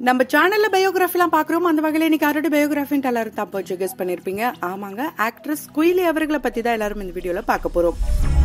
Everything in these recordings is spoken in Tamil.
நம்ம சேனல்ல பயோகிராஃபிலாம் பாக்குறோம் அந்த வகையில இன்னைக்கு யாரோட பயோகிராஃபின்னு எல்லாரும் தப்பு வச்சு கெஸ் பண்ணிருப்பீங்க ஆமாங்க ஆக்ட்ரஸ் குயிலி அவர்களை பத்தி தான் எல்லாரும் இந்த வீடியோல பார்க்க போறோம்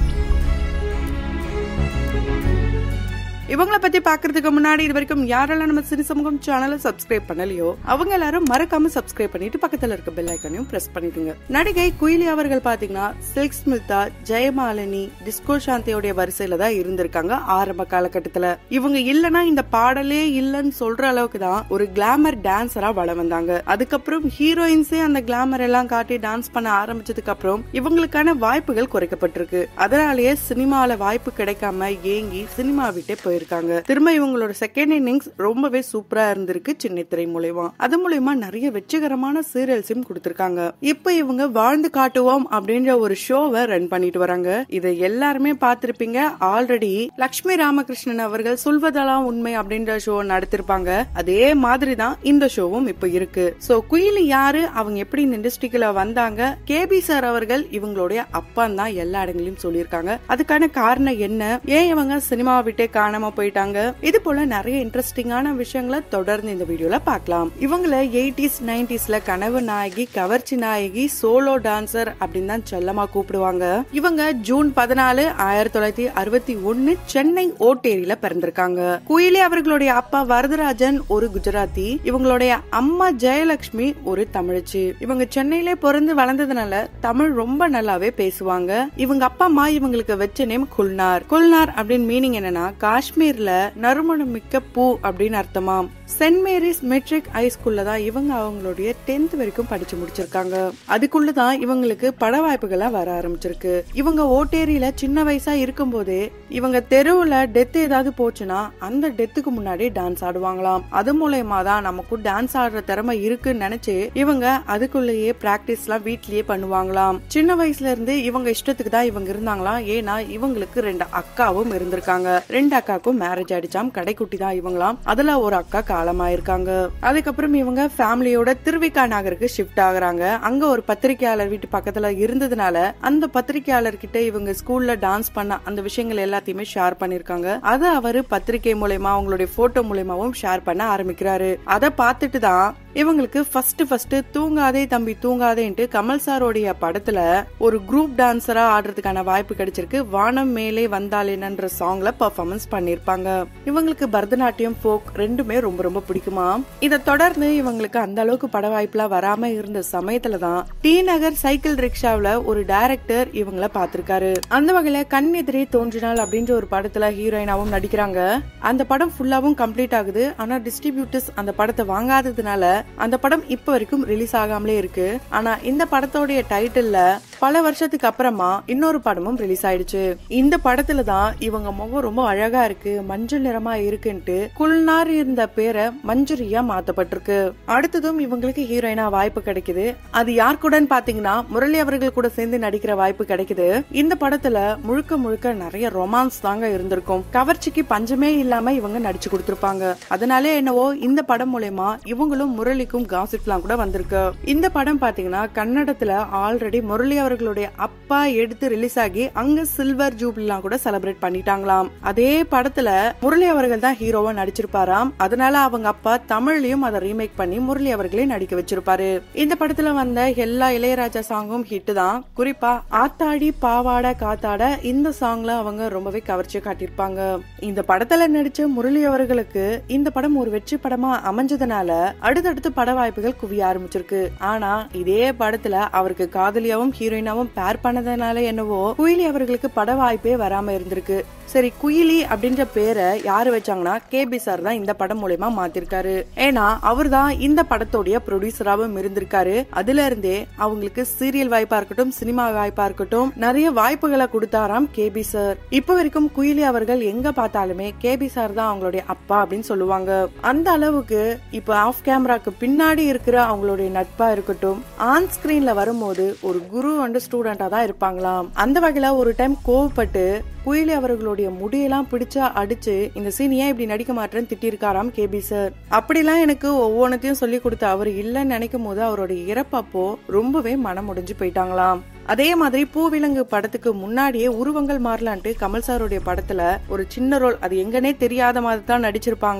இவங்கள பத்தி பாக்குறதுக்கு முன்னாடி இது வரைக்கும் யாரெல்லாம் நம்ம சிறு சமூகம் சேனலை சப்ஸ்கிரைப் பண்ணலையோ அவங்க எல்லாரும் மறக்காம சப்ஸ்கிரைப் பண்ணிட்டு பக்கத்துல இருக்க பெல் ஐக்கனையும் பிரஸ் பண்ணிடுங்க நடிகை குயிலி அவர்கள் பாத்தீங்கன்னா சில்க் ஸ்மிதா ஜெயமாலினி டிஸ்கோ சாந்தியோடைய வரிசையில தான் இருந்திருக்காங்க ஆரம்ப காலகட்டத்துல இவங்க இல்லனா இந்த பாடலே இல்லன்னு சொல்ற அளவுக்கு தான் ஒரு கிளாமர் டான்சரா வளம் வந்தாங்க அதுக்கப்புறம் ஹீரோயின்ஸே அந்த கிளாமர் எல்லாம் காட்டி டான்ஸ் பண்ண ஆரம்பிச்சதுக்கு அப்புறம் இவங்களுக்கான வாய்ப்புகள் குறைக்கப்பட்டிருக்கு அதனாலேயே சினிமால வாய்ப்பு கிடைக்காம ஏங்கி சினிமா விட்டே போயிருக்காங்க திரும்ப இவங்களோட செகண்ட் இன்னிங்ஸ் ரொம்பவே சூப்பரா இருந்திருக்கு சின்ன திரை மூலயமா அது மூலயமா நிறைய வெற்றிகரமான சீரியல்ஸும் கொடுத்திருக்காங்க இப்ப இவங்க வாழ்ந்து காட்டுவோம் அப்படின்ற ஒரு ஷோவை ரன் பண்ணிட்டு வராங்க இதை எல்லாருமே பார்த்திருப்பீங்க ஆல்ரெடி லக்ஷ்மி ராமகிருஷ்ணன் அவர்கள் சொல்வதெல்லாம் உண்மை அப்படின்ற ஷோ நடத்திருப்பாங்க அதே மாதிரி தான் இந்த ஷோவும் இப்ப இருக்கு சோ குயிலி யாரு அவங்க எப்படி இந்த இண்டஸ்ட்ரிக்குள்ள வந்தாங்க கேபி சார் அவர்கள் இவங்களுடைய அப்பான் தான் எல்லா இடங்களையும் சொல்லியிருக்காங்க அதுக்கான காரணம் என்ன ஏன் இவங்க சினிமாவை விட்டே காணாம போயிட்டாங்க இது போல நிறைய இன்ட்ரெஸ்டிங்கான விஷயங்களை தொடர்ந்து இந்த வீடியோல பார்க்கலாம் இவங்கள எயிட்டிஸ் நைன்டிஸ்ல கனவு நாயகி கவர்ச்சி நாயகி சோலோ டான்சர் அப்படின்னு தான் செல்லமா கூப்பிடுவாங்க இவங்க ஜூன் பதினாலு ஆயிரத்தி தொள்ளாயிரத்தி அறுபத்தி ஒன்னு சென்னை ஓட்டேரியில பிறந்திருக்காங்க குயிலி அவர்களுடைய அப்பா வரதராஜன் ஒரு குஜராத்தி இவங்களுடைய அம்மா ஜெயலட்சுமி ஒரு தமிழச்சி இவங்க சென்னையிலே பிறந்து வளர்ந்ததுனால தமிழ் ரொம்ப நல்லாவே பேசுவாங்க இவங்க அப்பா அம்மா இவங்களுக்கு வச்ச நேம் குல்னார் குல்னார் அப்படின்னு மீனிங் என்னன்னா காஷ்மீர்ல நறுமணம் மிக்க பூ அப்படின்னு அர்த்தமாம் சென்ட் மேரிஸ் மெட்ரிக் ஹை ஸ்கூல்ல தான் இவங்க அவங்களுடைய டென்த் வரைக்கும் படிச்சு முடிச்சிருக்காங்க அதுக்குள்ளதான் இவங்களுக்கு பட வாய்ப்புகளா வர ஆரம்பிச்சிருக்கு இவங்க ஓட்டேரியில சின்ன வயசா இருக்கும் போதே இவங்க தெருவுல டெத் ஏதாவது போச்சுன்னா அந்த டெத்துக்கு முன்னாடி டான்ஸ் ஆடுவாங்களாம் அது மூலயமா தான் நமக்கு டான்ஸ் ஆடுற திறமை இருக்குன்னு நினைச்சு இவங்க அதுக்குள்ளேயே பிராக்டிஸ் எல்லாம் வீட்லயே பண்ணுவாங்களாம் சின்ன வயசுல இருந்து இவங்க இஷ்டத்துக்கு தான் இவங்க இருந்தாங்களாம் ஏன்னா இவங்களுக்கு ரெண்டு அக்காவும் இருந்திருக்காங்க ரெண்டு அக்காக்கும் மேரேஜ் ஆயிடுச்சாம் கடைக்குட்டி தான் இவங்களாம் அதுல ஒரு அக்கா காலமாயிருக்காங்க அதுக்கப்புறம் இவங்க ஃபேமிலியோட திருவிக்கா நகருக்கு ஷிஃப்ட் ஆகுறாங்க அங்க ஒரு பத்திரிகையாளர் வீட்டு பக்கத்துல இருந்ததுனால அந்த பத்திரிகையாளர் கிட்ட இவங்க ஸ்கூல்ல டான்ஸ் பண்ண அந்த விஷயங்கள் எல்லாத்தையுமே ஷேர் பண்ணிருக்காங்க அதை அவரு பத்திரிகை மூலயமா அவங்களுடைய போட்டோ மூலயமாவும் ஷேர் பண்ண ஆரம்பிக்கிறாரு அதை பார்த்துட்டு தான் இவங்களுக்கு ஃபர்ஸ்ட் ஃபர்ஸ்ட் தூங்காதே தம்பி தூங்காதேன்ட்டு கமல் சாரோடைய படத்துல ஒரு குரூப் டான்சரா ஆடுறதுக்கான வாய்ப்பு கிடைச்சிருக்கு வானம் மேலே வந்தால் என்னன்ற சாங்ல பர்ஃபார்மன்ஸ் பண்ணிருப்பாங்க இவங்களுக்கு பரதநாட்டியம் ஃபோக் ரெண்டுமே ரொம்ப ரொம்ப பிடிக்குமா இதை தொடர்ந்து இவங்களுக்கு அந்த அளவுக்கு பட வாய்ப்புலாம் வராம இருந்த சமயத்துல தான் டி நகர் சைக்கிள் ரிக்ஷாவுல ஒரு டைரக்டர் இவங்கள பாத்திருக்காரு அந்த வகையில கண் எதிரே தோன்றினால் அப்படின்ற ஒரு படத்துல ஹீரோயினாவும் நடிக்கிறாங்க அந்த படம் ஃபுல்லாவும் கம்ப்ளீட் ஆகுது ஆனா டிஸ்ட்ரிபியூட்டர்ஸ் அந்த படத்தை வாங்காததுனால அந்த படம் இப்ப வரைக்கும் ரிலீஸ் ஆகாமலே இருக்கு ஆனா இந்த படத்தோடைய டைட்டில்ல பல வருஷத்துக்கு அப்புறமா இன்னொரு படமும் ரிலீஸ் ஆயிடுச்சு இந்த படத்துல தான் இவங்க முகம் ரொம்ப அழகா இருக்கு மஞ்சள் நிறமா இருக்குன்ட்டு குல்நார் இருந்த பேரை மஞ்சுரியா மாத்தப்பட்டிருக்கு அடுத்ததும் இவங்களுக்கு ஹீரோயினா வாய்ப்பு கிடைக்குது அது யார் கூடன்னு பாத்தீங்கன்னா முரளி அவர்கள் கூட சேர்ந்து நடிக்கிற வாய்ப்பு கிடைக்குது இந்த படத்துல முழுக்க முழுக்க நிறைய ரொமான்ஸ் தாங்க இருந்திருக்கும் கவர்ச்சிக்கு பஞ்சமே இல்லாம இவங்க நடிச்சு கொடுத்திருப்பாங்க அதனாலே என்னவோ இந்த படம் மூலயமா இவங்களும் முரளிக்கும் காசிப்லாம் கூட வந்திருக்கு இந்த படம் பாத்தீங்கன்னா கன்னடத்துல ஆல்ரெடி முரளி அவர்களுடைய அப்பா எடுத்து ரிலீஸ் ஆகி அங்க சில்வர் ஜூப்ளிலாம் கூட செலிப்ரேட் பண்ணிட்டாங்களாம் அதே படத்துல முரளி அவர்கள் தான் ஹீரோவா நடிச்சிருப்பாராம் அதனால அவங்க அப்பா தமிழ்லயும் அதை ரீமேக் பண்ணி முரளி அவர்களே நடிக்க வச்சிருப்பாரு இந்த படத்துல வந்த எல்லா இளையராஜா சாங்கும் ஹிட் தான் குறிப்பா ஆத்தாடி பாவாட காத்தாட இந்த சாங்ல அவங்க ரொம்பவே கவர்ச்சியை காட்டியிருப்பாங்க இந்த படத்துல நடிச்ச முரளி அவர்களுக்கு இந்த படம் ஒரு வெற்றி படமா அமைஞ்சதுனால அடுத்தடுத்து பட வாய்ப்புகள் குவிய ஆரம்பிச்சிருக்கு ஆனா இதே படத்துல அவருக்கு காதலியாவும் ஹீரோயினாவும் பேர் பண்ணதுனால என்னவோ குயிலி அவர்களுக்கு பட வாய்ப்பே வராம இருந்திருக்கு சரி குயிலி அப்படின்ற பேரை யாரு வச்சாங்கன்னா கேபி சார் தான் இந்த படம் மூலயமா மாத்திருக்காரு ஏன்னா அவர் தான் இந்த படத்தோடைய ப்ரொடியூசராகவும் இருந்திருக்காரு அதுல இருந்தே அவங்களுக்கு சீரியல் வாய்ப்பா இருக்கட்டும் சினிமா வாய்ப்பா இருக்கட்டும் நிறைய வாய்ப்புகளை கொடுத்தாராம் கேபி சார் இப்ப வரைக்கும் குயிலி அவர்கள் எங்க பார்த்தாலுமே கேபி சார் தான் அவங்களுடைய அப்பா அப்படின்னு சொல்லுவாங்க அந்த அளவுக்கு இப்ப ஆஃப் கேமராக்கு பின்னாடி இருக்கிற அவங்களுடைய நட்பா இருக்கட்டும் ஆன் ஸ்கிரீன்ல வரும்போது ஒரு குரு அண்ட் ஸ்டூடெண்டா தான் இருப்பாங்களாம் அந்த வகையில ஒரு டைம் கோவப்பட்டு குயிலி அவர்களுடைய முடியெல்லாம் பிடிச்சா அடிச்சு இந்த சீன் ஏன் இப்படி நடிக்க மாட்டேன்னு திட்டிருக்காராம் கேபி சார் அப்படிலாம் எனக்கு ஒவ்வொன்றத்தையும் சொல்லி கொடுத்த அவர் இல்லைன்னு நினைக்கும் போது அவருடைய இறப்பப்போ ரொம்பவே மனம் முடிஞ்சு போயிட்டாங்களாம் அதே மாதிரி பூவிலங்கு படத்துக்கு முன்னாடியே உருவங்கள் மாறலான்ட்டு கமல் சாருடைய படத்துல ஒரு சின்ன ரோல் அது எங்கனே தெரியாத மாதிரி தான் நடிச்சிருப்பாங்க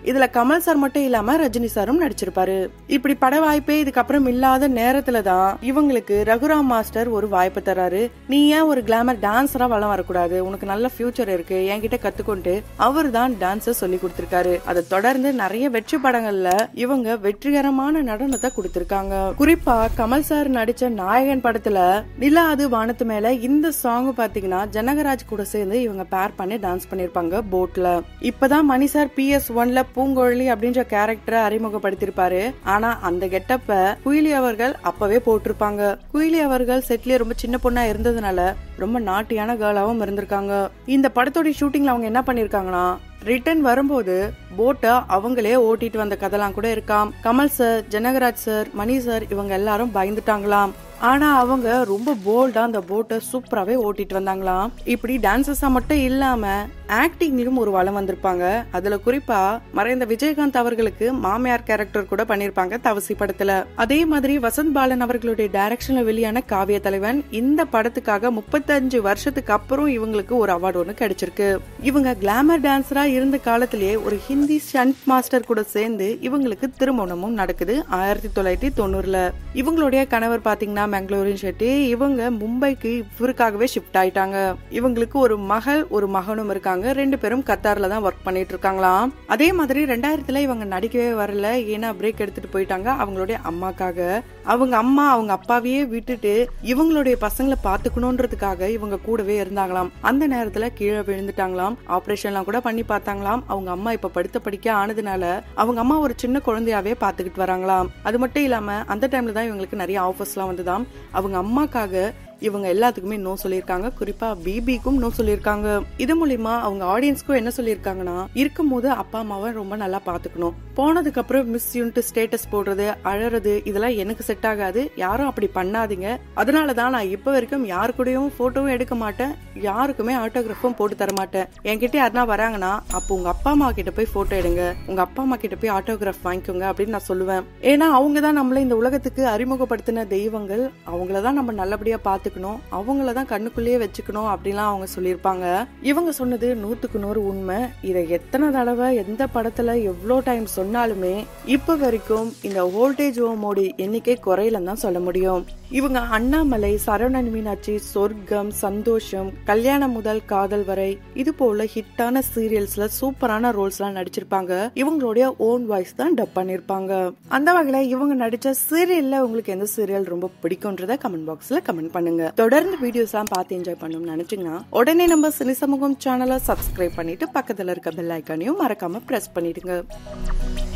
இதுல கமல் சார் மட்டும் இல்லாம ரஜினி சாரும் நடிச்சிருப்பாரு இப்படி பட வாய்ப்பே இதுக்கப்புறம் இல்லாத நேரத்துல தான் இவங்களுக்கு ரகுராம் மாஸ்டர் ஒரு வாய்ப்பு தராரு நீ ஏன் ஒரு கிளாமர் டான்ஸரா வளம் வரக்கூடாது உனக்கு நல்ல ஃபியூச்சர் இருக்கு என்கிட்ட கத்துக்கொண்டு அவர் தான் டான்ஸ சொல்லி கொடுத்திருக்காரு அதை தொடர்ந்து நிறைய வெற்றி படங்கள்ல இவங்க வெற்றிகரமான நடனத்தை கொடுத்திருக்காங்க குறிப்பா கமல் சார் நடிச்ச நாயகன் படத்துல நிலாது வானத்து மேல இந்த சாங் பாத்தீங்கன்னா ஜனகராஜ் கூட சேர்ந்து இவங்க பேர் பண்ணி டான்ஸ் பண்ணிருப்பாங்க போட்ல இப்பதான் மணி சார் பி எஸ் ஒன்ல பூங்கொழி அப்படின்ற கேரக்டரை அறிமுகப்படுத்திருப்பாரு ஆனா அந்த கெட்டப்ப குயிலி அவர்கள் அப்பவே போட்டிருப்பாங்க குயிலி அவர்கள் செட்லயே ரொம்ப சின்ன பொண்ணா இருந்ததுனால ரொம்ப நாட்டியான கேர்ளாவும் இருந்திருக்காங்க இந்த படத்தோட ஷூட்டிங்ல அவங்க என்ன பண்ணிருக்காங்கன்னா ரிட்டர்ன் வரும்போது போட்டை அவங்களே ஓட்டிட்டு வந்த கதைலாம் கூட இருக்காம் Kamal sir Janagaraj sir Mani sir இவங்க எல்லாரும் பயந்துட்டாங்களாம் ஆனா அவங்க ரொம்ப போல்டா அந்த போட்டை சூப்பராவே ஓட்டிட்டு வந்தாங்களாம் இப்படி டான்சஸா மட்டும் இல்லாம ஆக்டிங்லயும் ஒரு வளம் வந்திருப்பாங்க அதுல குறிப்பா மறைந்த விஜயகாந்த் அவர்களுக்கு மாமியார் கேரக்டர் கூட பண்ணிருப்பாங்க தவசி படத்துல அதே மாதிரி வசந்த் பாலன் அவர்களுடைய டைரக்ஷன்ல வெளியான காவிய தலைவன் இந்த படத்துக்காக முப்பத்தஞ்சு வருஷத்துக்கு அப்புறம் இவங்களுக்கு ஒரு அவார்டு ஒன்று கிடைச்சிருக்கு இவங்க கிளாமர் டான்சரா இருந்த காலத்திலேயே ஒரு ஹிந்தி ஸ்டண்ட் மாஸ்டர் கூட சேர்ந்து இவங்களுக்கு திருமணமும் நடக்குது ஆயிரத்தி தொள்ளாயிரத்தி தொண்ணூறுல இவங்களுடைய கணவர் பாத்தீங்கன்னா பெங்களூரின் ஷெட்டி இவங்க மும்பைக்கு இவருக்காகவே ஷிஃப்ட் ஆயிட்டாங்க இவங்களுக்கு ஒரு மகள் ஒரு மகனும் இருக்காங்க ரெண்டு பேரும் கத்தார்ல தான் ஒர்க் பண்ணிட்டு இருக்காங்களாம் அதே மாதிரி ரெண்டாயிரத்துல இவங்க நடிக்கவே வரல ஏன்னா பிரேக் எடுத்துட்டு போயிட்டாங்க அவங்களுடைய அம்மாக்காக அவங்க அம்மா அவங்க அப்பாவையே விட்டுட்டு இவங்களுடைய பசங்களை பாத்துக்கணும்ன்றதுக்காக இவங்க கூடவே இருந்தாங்களாம் அந்த நேரத்துல கீழே விழுந்துட்டாங்களாம் ஆபரேஷன்லாம் கூட பண்ணி பார்த்தாங்களாம் அவங்க அம்மா இப்ப படுத்த படிக்க ஆனதுனால அவங்க அம்மா ஒரு சின்ன குழந்தையாவே பாத்துக்கிட்டு வராங்களாம் அது மட்டும் இல்லாம அந்த டைம்ல தான் இவங்களுக்கு நிறைய ஆஃபர்ஸ்லாம் வந்துதாம் அவங்க அம்மாக்காக இவங்க எல்லாத்துக்குமே நோ சொல்லியிருக்காங்க குறிப்பா பிபிக்கும் நோ சொல்லியிருக்காங்க இது மூலியமா அவங்க ஆடியன்ஸ்க்கும் என்ன சொல்லியிருக்காங்கன்னா இருக்கும்போது அப்பா அம்மாவை ரொம்ப நல்லா பாத்துக்கணும் போனதுக்கு அப்புறம் மிஸ் யூனிட் ஸ்டேட்டஸ் போடுறது அழறது இதெல்லாம் எனக்கு செட் ஆகாது யாரும் அப்படி பண்ணாதீங்க அதனாலதான் நான் இப்ப வரைக்கும் யாரு கூடயும் போட்டோவும் எடுக்க மாட்டேன் யாருக்குமே ஆட்டோகிராஃபும் போட்டு தர மாட்டேன் என்கிட்ட யாருனா வராங்கன்னா அப்போ உங்க அப்பா அம்மா கிட்ட போய் போட்டோ எடுங்க உங்க அப்பா அம்மா கிட்ட போய் ஆட்டோகிராஃப் வாங்கிக்கோங்க அப்படின்னு நான் சொல்லுவேன் ஏன்னா அவங்க தான் நம்மள இந்த உலகத்துக்கு அறிமுகப்படுத்தின தெய்வங்கள் அவங்கள தான் நம்ம நல்லபடியா பாத்துக்கணும் அவங்கள தான் கண்ணுக்குள்ளேயே வச்சுக்கணும் அப்படிலாம் அவங்க சொல்லியிருப்பாங்க இவங்க சொன்னது நூத்துக்கு நூறு உண்மை இதை எத்தனை தடவை எந்த படத்துல எவ்வளோ டைம் சொன்னாலுமே இப்ப வரைக்கும் இந்த வோல்டேஜ் ஓமோட எண்ணிக்கை குறையலன்னு தான் சொல்ல முடியும் இவங்க அண்ணாமலை சரவணன் மீனாட்சி சொர்க்கம் சந்தோஷம் கல்யாணம் முதல் காதல் வரை இது போல ஹிட்டான சீரியல்ஸ்ல சூப்பரான ரோல்ஸ் எல்லாம் நடிச்சிருப்பாங்க இவங்களுடைய ஓன் வாய்ஸ் தான் டப் பண்ணிருப்பாங்க அந்த வகையில இவங்க நடிச்ச சீரியல்ல உங்களுக்கு எந்த சீரியல் ரொம்ப பிடிக்கும்ன்றத கமெண்ட் பாக்ஸ்ல கமெண்ட் பண்ணுங்க தொடர்ந்து வீடியோஸ் எல்லாம் பார்த்து என்ஜாய் பண்ணணும்னு நினைச்சீங்கன்னா உடனே நம்ம சினி சமூகம் சேனலை சப்ஸ்கிரைப் பண்ணிட்டு பக்கத்துல இருக்க பெல் ஐக்கானையும் மறக்காம பிரஸ் பண்ணிடுங்க